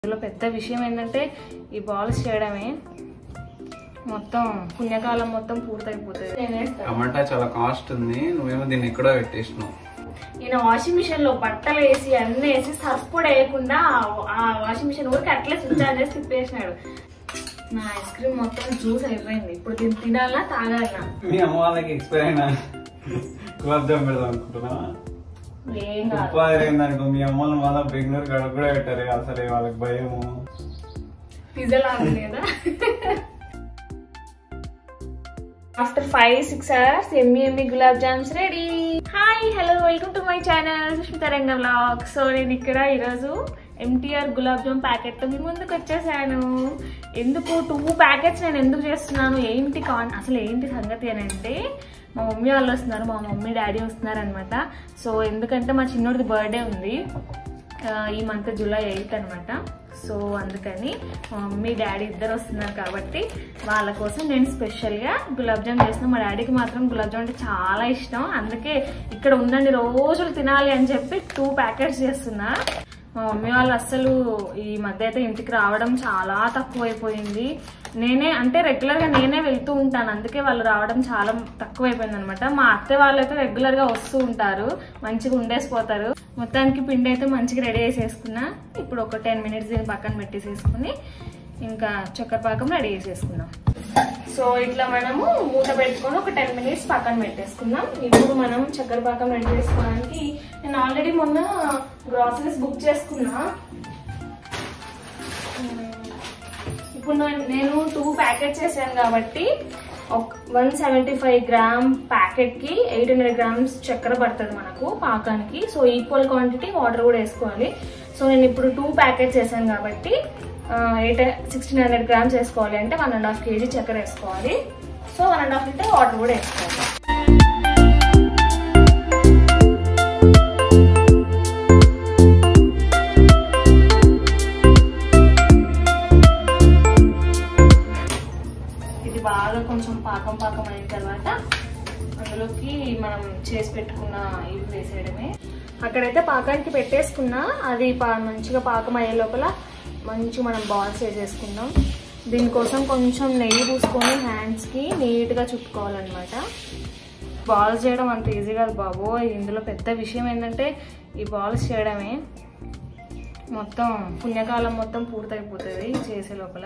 ఇందులో పెద్ద విషయం ఏంటంటే ఈ బాల్స్ చేయడమే మొత్తం పుణ్యకాలం మొత్తం పూర్తయిపోతుంది నేను వేస్తాను టమాటా చాలా కాస్ట్ ఉంది నువ్వేమో దీన్ని ఎక్కడో పెట్టేసినావు ఈయన వాషింగ్ మిషన్ లో బట్టలు వేసి అన్ని వేసి సర్ఫ్ కూడా వేయకుండా ఆ- ఆ వాషింగ్ మిషన్ ఊరికి అట్లే స్విచ్ ఆన్ చేసి తిప్పేసినాడు నా ఐస్ క్రీమ్ మొత్తం జ్యూస్ అయిపోయింది ఇప్పుడు దీన్ని తినాలా తాగాలనా మీ అమ్మ వాళ్ళకి ఎక్స్పైర్ అయినా గులాబ్ జామ్ పెడదాం అనుకుంటున్నా ఏం కాదు ఉపాధి అయిందనుకో మీ అమ్మలు మళ్ళీ బెంగళూరు గడప కూడా పెట్టారు అసలు వాళ్ళకి భయము పిజ్జా లాగుంది కదా after five six hours yummy yummy gulab jams ready hi hello welcome to my channel Sushmita Ranga blog so నేను ఇక్కడ ఈరోజు ఎంటీఆర్ గులాబ్ జామ్ ప్యాకెట్ మీ ముందుకు వచ్చేసాను ఎందుకు టూ ప్యాకెట్స్ నేను ఎందుకు చేస్తున్నాను ఏంటి కాన్ అసలు ఏంటి సంగతి అని అంటే మా మమ్మీ వాళ్ళు వస్తున్నారు మా మమ్మీ డాడీ వస్తున్నారు అనమాట సో ఎందుకంటే మా చిన్నోడిది బర్త్డే ఉంది ఆ, ఈ మంత్ జూలై ఎయిత్ అనమాట సో అందుకని మా మమ్మీ డాడీ ఇద్దరు వస్తున్నారు కాబట్టి వాళ్ళ కోసం నేను స్పెషల్గా గులాబ్ జామ్ చేసిన మా డాడీకి మాత్రం గులాబ్ జామ్ అంటే చాలా ఇష్టం అందుకే ఇక్కడ ఉందండి రోజులు తినాలి అని చెప్పి టూ ప్యాకెట్స్ చేస్తున్నా మా మమ్మీ వాళ్ళు అస్సలు ఈ మధ్య అయితే ఇంటికి రావడం చాలా తక్కువైపోయింది నేనే అంటే రెగ్యులర్గా నేనే వెళ్తూ ఉంటాను అందుకే వాళ్ళు రావడం చాలా తక్కువైపోయింది అనమాట మా అత్తే వాళ్ళు అయితే రెగ్యులర్గా వస్తూ ఉంటారు మంచిగా ఉండేసిపోతారు మొత్తానికి పిండి అయితే మంచిగా రెడీ చేసేసుకున్నా ఇప్పుడు ఒక టెన్ మినిట్స్ దీన్ని పక్కన పెట్టేసేసుకుని ఇంకా చక్కెర పాకం రెడీ చేసేసుకున్నాం సో ఇట్లా మనము మూత పెట్టుకొని ఒక టెన్ మినిట్స్ పక్కన పెట్టేసుకుందాం ఇప్పుడు మనం చక్కెర పాకం రెడీ చేసుకోవడానికి నేను ఆల్రెడీ మొన్న గ్రాసరీస్ బుక్ చేసుకున్నా ఉమ్, ఇప్పుడు నేను- నేను టూ ప్యాకెట్స్ చేశాను కాబట్టి one seventy five gram packet కి ఎయిట్ హండ్రెడ్ గ్రామ్స్ చక్కెర పడుతుంది మనకు పాకానికి సో ఈక్వల్ క్వాంటిటీ వాటర్ కూడా వేసుకోవాలి సో నేను ఇప్పుడు టూ ప్యాకెట్స్ చేశాను కాబట్టి ఎయిట్ సిక్స్టీన్ హండ్రెడ్ గ్రామ్స్ వేసుకోవాలి అంటే వన్ అండ్ హాఫ్ కేజీ చక్కెర వేసుకోవాలి so one and half litre water కూడా వేసుకోవాలి ఇది బాగా కొంచెం పాకం పాకం అయిన తర్వాత అందులోకి మనం చేసి పెట్టుకున్న ఇవి వేసేయడమే అక్కడైతే పాకానికి పెట్టేసుకున్నా అది పా మంచిగా పాకం అయ్యే లోపల మంచి మనం బాల్స్ వేసేసుకుందాం దీనికోసం కొంచెం నెయ్యి పూసుకొని హ్యాండ్స్కి నీట్గా చుట్టుకోవాలన్నమాట బాల్స్ చేయడం అంత ఈజీ కాదు బాబోయ్ ఇందులో పెద్ద విషయం ఏంటంటే ఈ బాల్స్ చేయడమే మొత్తం పుణ్యకాలం మొత్తం పూర్తయిపోతుంది చేసే లోపల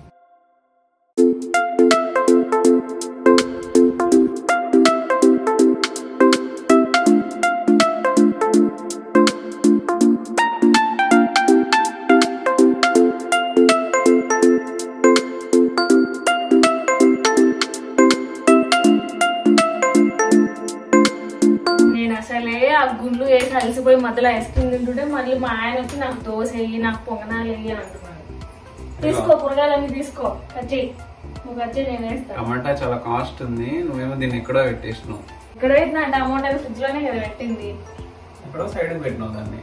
నేను అసలే ఆ గుండ్లు వేసి అలసిపోయి మధ్యలో ఐస్ క్రీమ్ తింటుంటే మళ్ళీ మా ఆయన వచ్చి నాకు దోశ వేయి నాకు పొంగనాలు వేయి అని అంటున్నాడు తీసుకో కూరగాయలన్నీ తీసుకో కట్ చేయి నువ్వు కట్ చేయి నేను వేస్తాను టమాటా చాలా కాస్ట్ ఉంది నువ్వేమో దీన్ని ఎక్కడో పెట్టేసినావు ఇక్కడ పెట్టిన టమాటా ఫ్రిడ్జ్ లోనే కదా పెట్టింది ఎక్కడో సైడ్ పెట్టినావు దాన్ని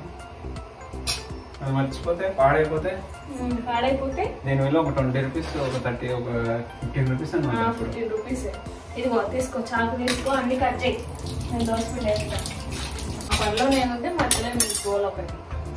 అది మర్చిపోతే పాడైపోతే ఉమ్, పాడైపోతే నేను వెళ్ళి ఒక ట్వంటీ రూపీస్ ఒక థర్టీ ఒక ఫిఫ్టీన్ రూపీస్ అన్నమాట ఇప్పుడు ఫిఫ్టీన్ రూపీస్ ఇదిగో తీసుకో చాకు తీసుకో అన్ని కట్ చేయి నేను దోశ పిండి వేస్తాను ఆ పనిలో నేను ఉంటే మధ్యలో మీకు గోల్ ఒకటి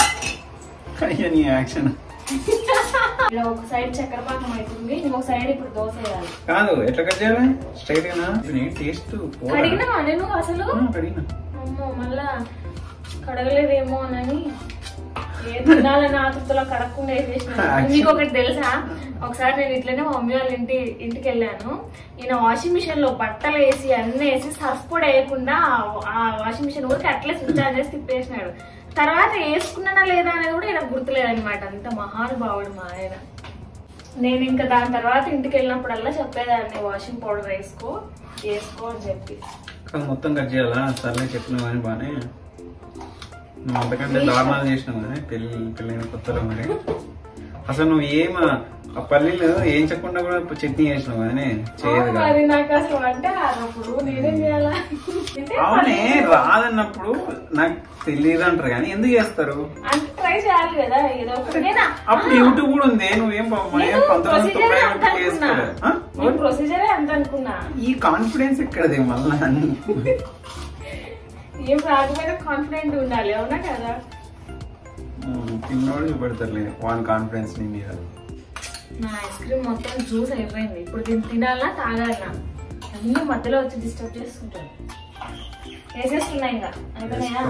అయ్యా నీ యాక్షన్ ఇలా ఒక సైడ్ చక్కెర పాకం అవుతుంది ఇంకొక సైడ్ ఇప్పుడు దోశ వేయాలి కాదు ఎట్లా కట్ చేయాలి స్ట్రైట్ గానా టేస్ట్ కడిగినా నేను అసలు కడిగినా అమ్మో మళ్ళా కడగలేదేమో అని ఏ తినాలని ఆతృతలో కడగకుండా వేసేసిన మీకు ఒకటి తెలుసా ఒకసారి నేను ఇట్లనే మా మమ్మీ వాళ్ళ ఇంటి ఇంటికి వెళ్ళాను ఈయన వాషింగ్ మిషన్ లో బట్టలు వేసి అన్ని వేసి సర్ఫ్ కూడా వేయకుండా ఆ- ఆ వాషింగ్ మిషన్ ఊరికి అట్లే స్విచ్ ఆన్ చేసి తిప్పేసినాడు తర్వాత వేసుకున్నానా లేదా అనేది కూడా ఈయన గుర్తులేదనమాట అంత మహానుభావుడు మా ఆయన నేను ఇంకా దాని తర్వాత ఇంటికి వెళ్ళినప్పుడల్లా చెప్పేదాన్ని వాషింగ్ పౌడర్ వేసుకో వేసుకో అని చెప్పి కాదు మొత్తం కట్ చేయాలా సర్లే చెప్పినావు కానీ బానే నువ్వు అంతకంటే దారుణాలు చేసినావు కానీ పెళ్లి పెళ్ళైన కొత్తలో మరి అసలు నువ్వు ఏం ఆ పల్లీలు ఏం చెప్పకుండా కూడా చట్నీ చేసినావు కానీ చేయదు కదా మరి నాకు అసలు వంట రానప్పుడు నేనేం చేయాలా అంటే అవునే రాదన్నప్పుడు నాకు తెలియదు అంటారు కానీ ఎందుకు చేస్తారు అంటే ట్రై చేయాలి కదా ఏదో ఒకటి నేను అప్పుడు యూట్యూబ్ కూడా ఉంది నువ్వేం పాపం ఏం పంతొమ్మిది వందల తొంభై ఒకటి చేసుకోలేదు ఆ? నేను ప్రొసీజరే అంత అనుకున్నా ఈ కాన్ఫిడెన్స్ ఎక్కడది మళ్ళా ఏం రాకపోయినా కాన్ఫిడెంట్ ఉండాలి అవునా కదా ఉమ్, తిన్నోడు చూపెడతారులే వాన్ కాన్ఫిడెన్స్ నీ మీద నా ఐస్ క్రీమ్ మొత్తం జ్యూస్ అయిపోయింది ఇప్పుడు దీన్ని తినాలా తాగాలనా అన్ని మధ్యలో వచ్చి డిస్టర్బ్ చేస్తుంటారు వేసేస్తున్నా ఇంకా అయిపోయినాయా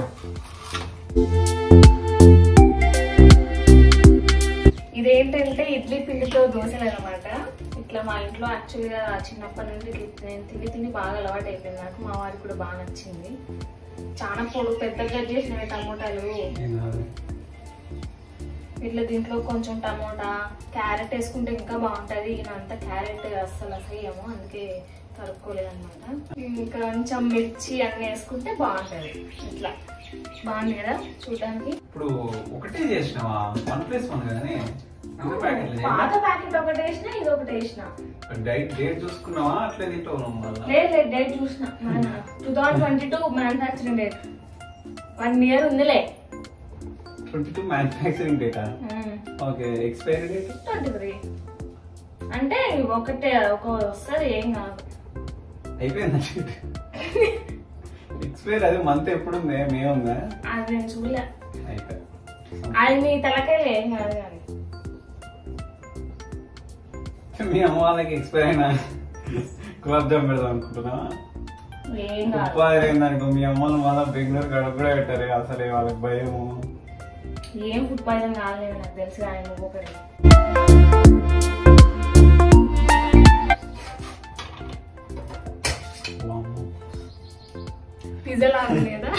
ఇదేంటంటే ఇడ్లీ పిండితో దోశలు అనమాట ఇట్లా మా ఇంట్లో యాక్చువల్గా చిన్నప్పటి నుండి ఇట్లా నేను తిని తిని బాగా అలవాటు అయిపోయింది నాకు మా వారికి కూడా బాగా నచ్చింది చాలా పొడు పెద్దగా చేసినవి టమోటాలు ఇట్లా దీంట్లో కొంచెం టమోటా క్యారెట్ వేసుకుంటే ఇంకా బాగుంటది ఈయన అంతా క్యారెట్ అస్సలు అసహ్యము అందుకే కలుపుకోలేదు అనమాట ఇంకా కొంచెం మిర్చి అన్ని వేసుకుంటే బాగుంటది ఇట్లా బాగుంది కదా చూడడానికి ఇప్పుడు ఒకటే చేసినావా వన్ ప్లస్ వన్ కదనే రెండు ప్యాకెట్లు పాత ప్యాకెట్ ఒకటి వేసిన ఇది ఒకటి వేసిన డైట్ డేట్ చూసుకున్నావా అట్లే తింటావు నువ్వు మళ్ళా లేదు లేదు డేట్ చూసిన two thousand twenty two manufacturing date one year ఉందిలే ట్వంటీ టూ మ్యానుఫ్యాక్చరింగ్ డేటా okay expiry date twenty three అంటే ఒకటే ఒక వస్తుంది ఏం కాదు అయిపోయిందా ఎక్స్పైరీ అదే మంత్ ఎప్పుడు ఉంది మే ఉందా అది నేను చూడలే అయిపోయి అది నీ తలకాయలు ఏం కాదు కానీ మీ అమ్మ వాళ్ళకి ఎక్స్పైర్ అయినా గులాబ్ జామ్ పెడదాం అనుకుంటున్నావా ఏం కాదు ఉపాధి ఏందనుకో మీ అమ్మలు మళ్ళీ బెంగళూరు గడప కూడా పెట్టారు అసలే వాళ్ళకి భయము ఏం ఫుడ్ పాయిజన్ కాలేదు నాకు తెలుసు కానీ నువ్వు ఒకటి పిజ్జా లాగుంది కదా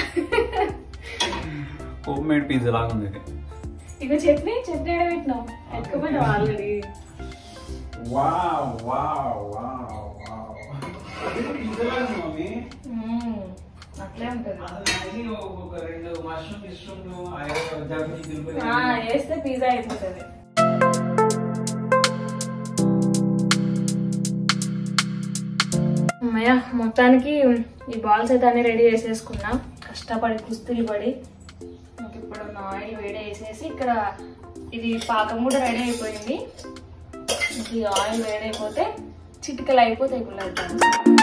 హోమ్ మేడ్ పిజ్జా లాగా ఉంది ఇది ఇక చట్నీ చట్నీ ఎక్కడ పెట్టినావు ఎక్కకపోయినావు already wow wow wow wow pizza లాగా ఉంది మమ్మీ అట్లే ఉంటుంది అది ఒక రెండు మష్రూమ్ ఇష్రూమ్ జాగ్రత్త ఆ, వేస్తే పిజ్జా అయిపోతుంది అమ్మయ్య మొత్తానికి ఈ బాల్స్ అయితే అన్ని రెడీ చేసేసుకున్నా కష్టపడి కుస్తీలు పడి ఇంక ఇప్పుడు నా ఆయిల్ వేడి వేసేసి ఇక్కడ ఇది పాకం కూడా రెడీ అయిపోయింది ఇంక ఈ ఆయిల్ వేడైపోతే చిటికలు అయిపోతాయి గులాబ్ జామ్స్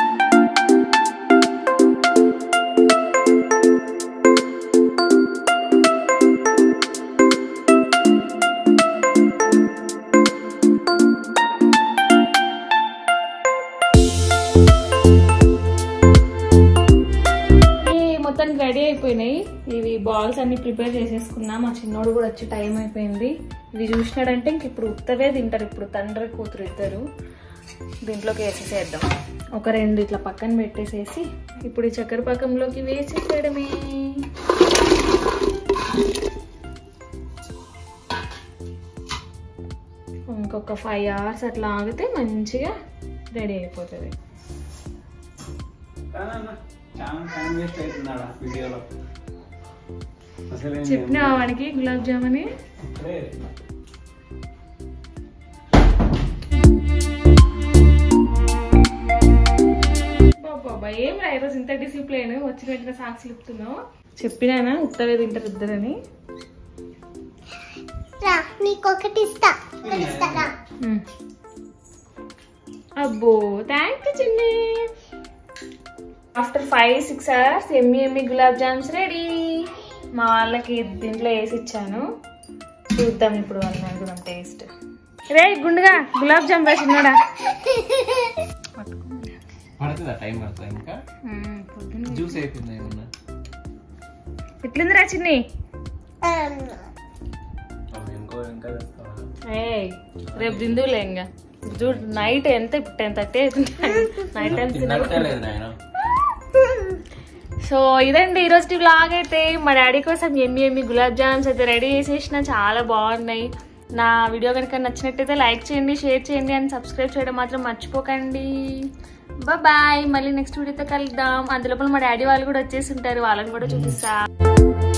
ఈ మొత్తానికి రెడీ అయిపోయినాయి ఇవి బాల్స్ అన్ని ప్రిపేర్ చేసేసుకున్నా మా చిన్నోడు కూడా వచ్చి టైం అయిపోయింది ఇవి చూసినాడంటే ఇంక ఇప్పుడు ఉత్తవే తింటారు ఇప్పుడు తండ్రి కూతురు ఇద్దరు దీంట్లోకి వేసేసేద్దాం ఒక రెండు ఇట్లా పక్కన పెట్టేసేసి ఇప్పుడు ఈ చక్కెర పాకంలోకి వేసేసేయడమే ఇంకొక ఫైవ్ అవర్స్ అట్లా ఆగితే మంచిగా రెడీ అయిపోతుంది చాలా టైం వేస్ట్ అవుతున్నాడా వీడియోలో అసలు చెప్పినా వాడికి గులాబ్ జాముని బాబా ఏం రా ఈరోజు ఇంత డిసిప్లిన్ వచ్చిన వెంటనే సాక్స్ చెప్తున్నావు చెప్పినానా ఉత్తవే తింటారు ఇద్దరని రా నీకొకటి ఇస్తా ఒకటి ఇస్తా రా ఉమ్. అబ్బో thank you Chinni after five six hours yummy yummy gulab jams ready మా వాళ్ళకి దీంట్లో వేసి ఇచ్చాను చూద్దాం ఇప్పుడు వాళ్ళు అనుకున్నాం టేస్ట్ రే గుండుగా గులాబ్ జామ్ వేసినాడా పడుతుందా టైం పడుతుందా ఇంకా పొద్దున్న జ్యూస్ అయిపోయింది ఏమన్నా ఎట్లుందిరా చిన్ని ఇంకో ఇంకా తెస్తావా ఏయ్ రేపు తిందులే ఇంకా చూడు నైట్ ఎంత ఇప్పుడు టెన్ థర్టీ అవుతుంది నైట్ టైం తినట్లేదు నాయన సో ఇదండి ఈరోజు వ్లాగ్ అయితే మా డాడీ కోసం ఎమ్మి ఎమ్మి గులాబ్ జామ్స్ అయితే రెడీ చేసేసిన చాలా బాగున్నాయి నా వీడియో కనుక నచ్చినట్టయితే లైక్ చేయండి షేర్ చేయండి అండ్ సబ్స్క్రైబ్ చేయడం మాత్రం మర్చిపోకండి బాయ్ మళ్ళీ నెక్స్ట్ వీడియోతో కలుద్దాం అందులోపల మా డాడీ వాళ్ళు కూడా వచ్చేసి ఉంటారు వాళ్ళని కూడా చూపిస్తా